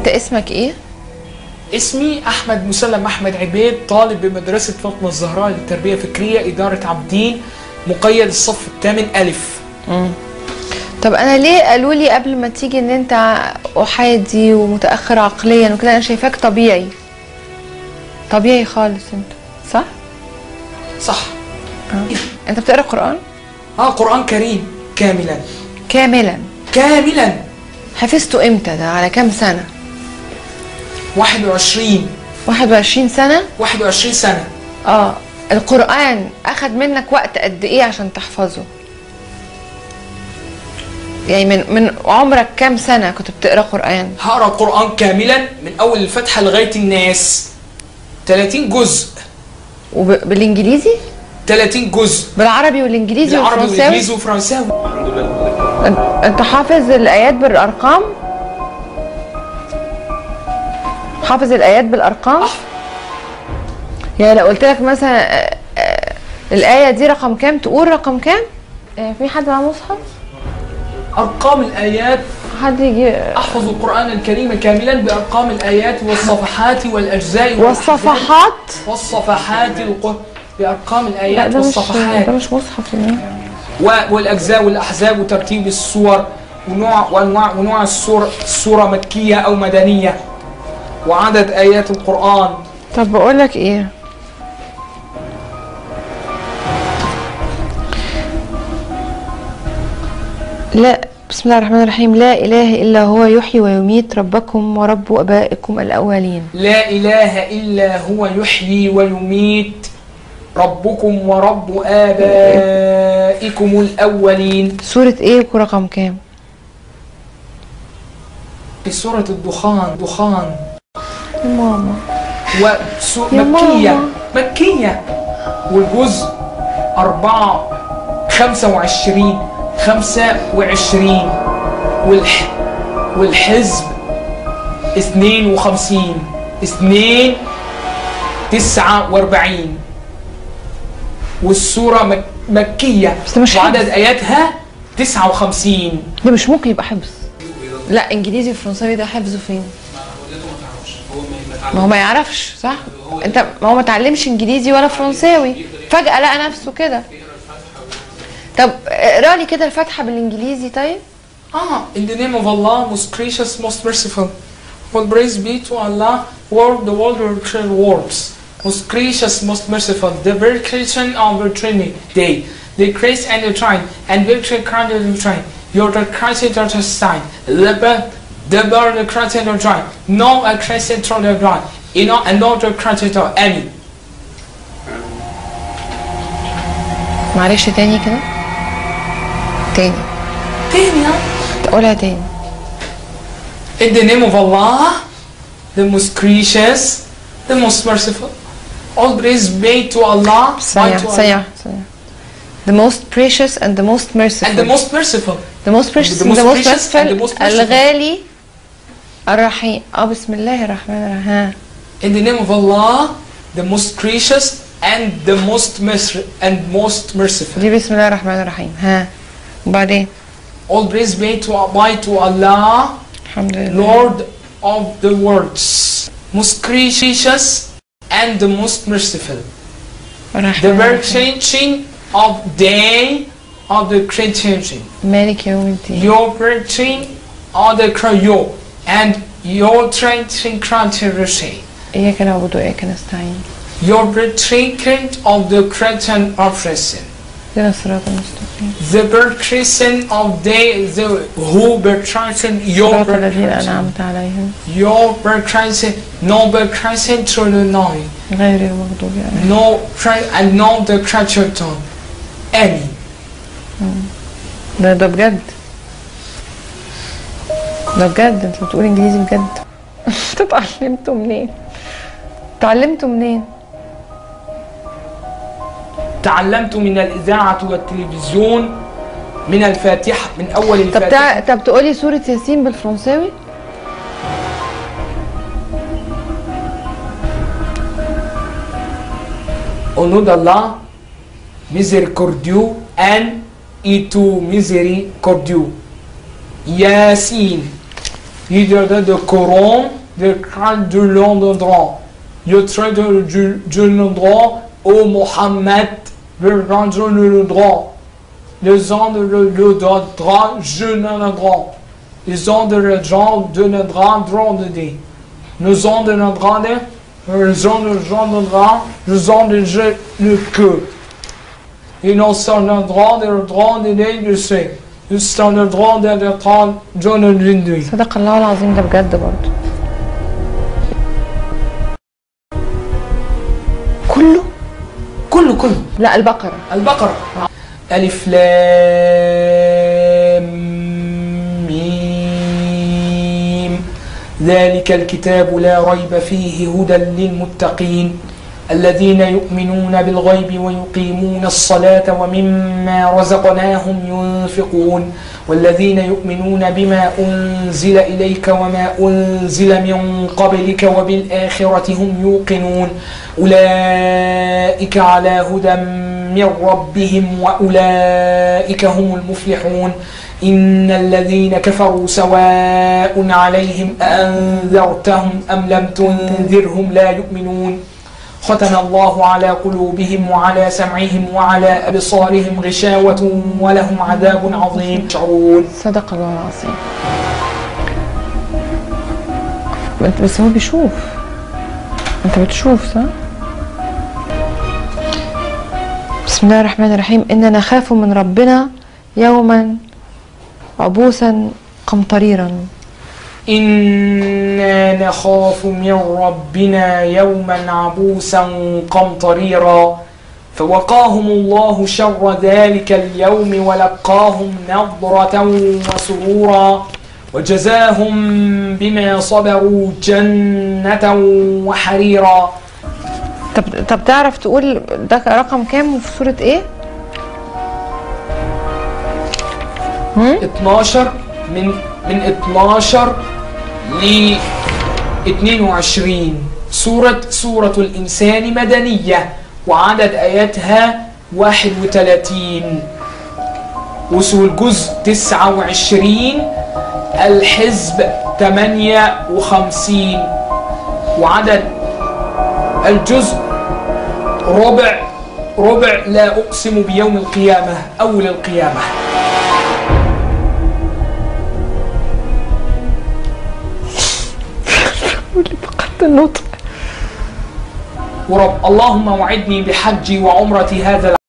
انت اسمك ايه اسمي احمد مسلم احمد عبيد طالب بمدرسه فاطمه الزهراء للتربيه الفكريه اداره عابدين مقيد الصف الثامن الف طب انا ليه قالوا لي قبل ما تيجي ان انت احادي ومتاخر عقليا وكده انا شايفاك طبيعي طبيعي خالص انت صح صح انت بتقرا قران اه قران كريم كاملا كاملا كاملا حفظته امتى ده على كام سنه 21 21 سنه 21 سنه اه القران اخد منك وقت قد ايه عشان تحفظه يعني من من عمرك كام سنه كنت بتقرا قران هقرا القران كاملا من اول الفتحه لغايه الناس 30 جزء وبالانجليزي 30 جزء بالعربي والانجليزي بالعربي والفرنساوي والانجليزي وفرنساوي أنت- انت حافظ الايات بالارقام حافظ الايات بالارقام يعني لو قلت لك مثلا آه، آه، الايه دي رقم كام تقول رقم كام آه، في حد معاه مصحف ارقام الايات حد يجي احفظ القران الكريم كاملا بارقام الايات والصفحات والاجزاء والأحزاب والصفحات والصفحات الق... بارقام لا الايات ده مش والصفحات ده مش مصحف يعني و- والاجزاء والاحزاب وترتيب السور ونوع وانواع ونوع السور السوره مكيه او مدنيه وعدد ايات القران طب بقول لك ايه لا بسم الله الرحمن الرحيم لا اله الا هو يحيي ويميت ربكم ورب ابائكم الاولين لا اله الا هو يحيي ويميت ربكم ورب ابائكم الاولين سورة ايه ورقم كام في سوره الدخان دخان يا ماما وسو يا مكية ماما. مكية والجزء أربعة خمسة وعشرين خمسة وعشرين والح والحزب اثنين وخمسين اثنين تسعة واربعين والسورة مك مكية بس ده مش وعدد حفظ. آياتها تسعة وخمسين ده مش ممكن يبقى حفظ لا انجليزي وفرنساوي ده حفظه فين ما هو ما يعرفش صح انت ما هو ما اتعلمش انجليزي ولا فرنساوي فجأة لقى نفسه كده طب اقرا لي كده الفاتحة بالانجليزي طيب Ah, in the name of Allah, most gracious, most merciful. All praise be to Allah, world the world of created worlds. Most gracious, most merciful, the very creation of the Trinity Day, the grace and the trine, and victory crown of the trine. You're the Christ of the sign, the birth, the birth, the Christ of the trine. No a Christ of the trine. You know, and not the Christ of Amen. معلش تاني كده تاني تاني ها؟ تقولها تاني In the name of Allah, the most gracious, the most merciful. All praise be to Allah, ثانية be to Allah, ثانية ثانية The most precious and the most merciful and the most merciful. the most precious the and the most most precious and the most merciful merciful. الغالي الرحيم اه بسم الله الرحمن الرحيم ها. In the name of Allah, the most gracious and the most merc- and most merciful. دي بسم الله الرحمن الرحيم ها وبعدين All praise be to be to Allah, الحمد لله Lord of the worlds, most gracious and the most merciful. The الرحمن very الرحيم. changing of day of the creation. مالك يوم الدين your preaching on the cryo and your training criteria. إياك نعبد وإياك نستعين Your preaching of the Christian oppression. اهدنا الصراط المستقيم The percussion of they the who percussion your صراط الذين percussion. أنعمت عليهم Your percussion no percussion to the nine. غير المغضوب عليهم No cry and no the creature tone. Any. ده ده بجد ده بجد انت بتقول انجليزي بجد انت اتعلمته منين اتعلمته منين تعلمت من الإذاعة والتلفزيون من الفاتحة من أول طب الفاتحة تع... طب تقولي سورة ياسين بالفرنساوي Au nom d'Allah, miséricordieux and et tout miséricordieux. Yassine. Leader de Coran, de crâne de l'endroit. Le traiteur du, du endroit, ô Mohammed, le grand le droit. Les ans de le, le droit, je ne droit. Les ans de le droit, de le droit, droit de dit. Nous ans de le droit, les ans de le droit, de droit, les ans de je, le que. Et non sans le droit, de le droit, de dit, je sais. Juste le droit, de le droit, je ne l'ai صدق الله العظيم ده بجد برضه كله كله كله لا البقرة البقرة ألف لام ميم ذلك الكتاب لا ريب فيه هدى للمتقين الذين يؤمنون بالغيب ويقيمون الصلاة ومما رزقناهم ينفقون والذين يؤمنون بما أنزل إليك وما أنزل من قبلك وبالآخرة هم يوقنون أولئك على هدى من ربهم وأولئك هم المفلحون إن الذين كفروا سواء عليهم أأنذرتهم أم لم تنذرهم لا يؤمنون ختم الله على قلوبهم وعلى سمعهم وعلى أبصارهم غشاوة ولهم عذاب عظيم يشعرون صدق الله العظيم انت بس هو بيشوف انت بتشوف صح بسم الله الرحمن الرحيم إننا نخاف من ربنا يوما عبوسا قمطريرا إنا نخاف من ربنا يوما عبوسا قمطريرا فوقاهم الله شر ذلك اليوم ولقاهم نضرة وسرورا وجزاهم بما صبروا جنة وحريرا طب طب تعرف تقول ده رقم كام وفي سورة ايه؟ 12 من من 12 ل 22 سورة سورة الإنسان مدنية وعدد آياتها 31 وسور الجزء 29 الحزب 58 وعدد الجزء ربع ربع لا أقسم بيوم القيامة أول القيامة فقدت النطق ورب اللهم وعدني بحجي وعمرتي هذا